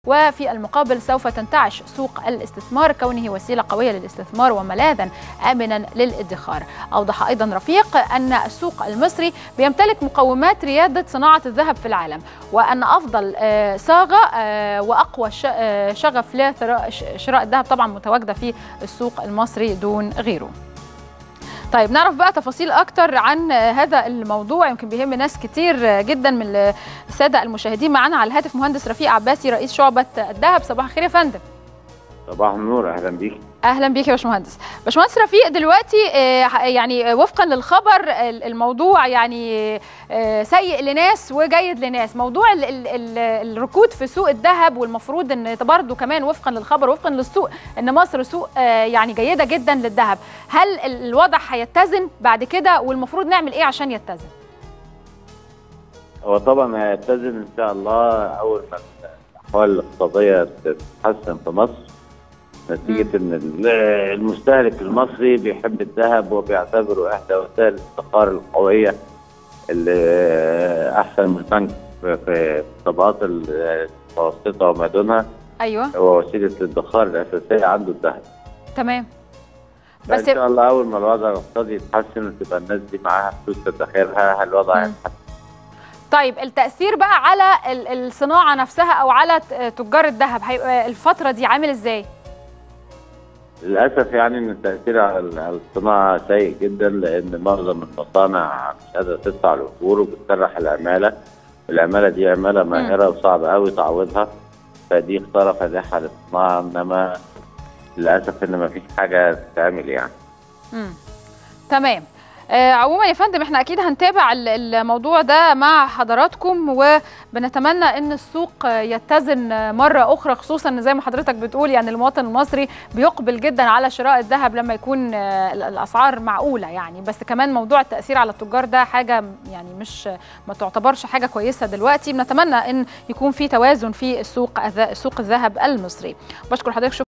وفي المقابل سوف تنتعش سوق الاستثمار كونه وسيلة قوية للاستثمار وملاذا آمنا للادخار أوضح أيضا رفيق أن السوق المصري بيمتلك مقومات ريادة صناعة الذهب في العالم وأن أفضل صاغة وأقوى شغف لشراء الذهب طبعا متواجدة في السوق المصري دون غيره طيب نعرف بقى تفاصيل اكتر عن هذا الموضوع يمكن بيهم ناس كتير جدا من الساده المشاهدين معانا على الهاتف مهندس رفيق عباسي رئيس شعبه الذهب صباح الخير يا فندم صباح النور اهلا بيك اهلا بيك يا باشمهندس باشمهندس رفيق دلوقتي يعني وفقا للخبر الموضوع يعني سيء لناس وجيد لناس موضوع ال ال ال الركود في سوق الذهب والمفروض ان برضه كمان وفقا للخبر وفقا للسوق ان مصر سوق يعني جيده جدا للذهب هل الوضع هيتزن بعد كده والمفروض نعمل ايه عشان يتزن هو طبعا هيتزن ان شاء الله اول ما الاحوال الاقتصاديه تتحسن في مصر نتيجة إن المستهلك المصري بيحب الذهب وبيعتبره إحدى وسائل الادخار القوية اللي أحسن من البنك في الطبقات المتوسطة وما دونها أيوه هو وسيلة الادخار الأساسية عنده الذهب تمام بس إن شاء الله أول ما الوضع الاقتصادي يتحسن وتبقى الناس دي معاها فلوس تدخرها الوضع هيتحسن طيب التأثير بقى على الصناعة نفسها أو على تجار الذهب هيبقى الفترة دي عامل إزاي؟ للاسف يعني ان التاثير على الصناعه سيء جدا لان معظم المصانع مش قادره تدفع الاجور وبتسرح العماله والعماله دي عماله ماهره وصعب قوي تعويضها فدي خساره فادحه للصناعه انما للاسف ان ما فيش حاجه تتعمل يعني. امم تمام. آه عموما يا فندم احنا اكيد هنتابع الموضوع ده مع حضراتكم وبنتمنى ان السوق يتزن مره اخرى خصوصا ان زي ما حضرتك بتقول يعني المواطن المصري بيقبل جدا على شراء الذهب لما يكون آه الاسعار معقوله يعني بس كمان موضوع التاثير على التجار ده حاجه يعني مش ما تعتبرش حاجه كويسه دلوقتي بنتمنى ان يكون في توازن في السوق سوق الذهب المصري بشكر حضرتك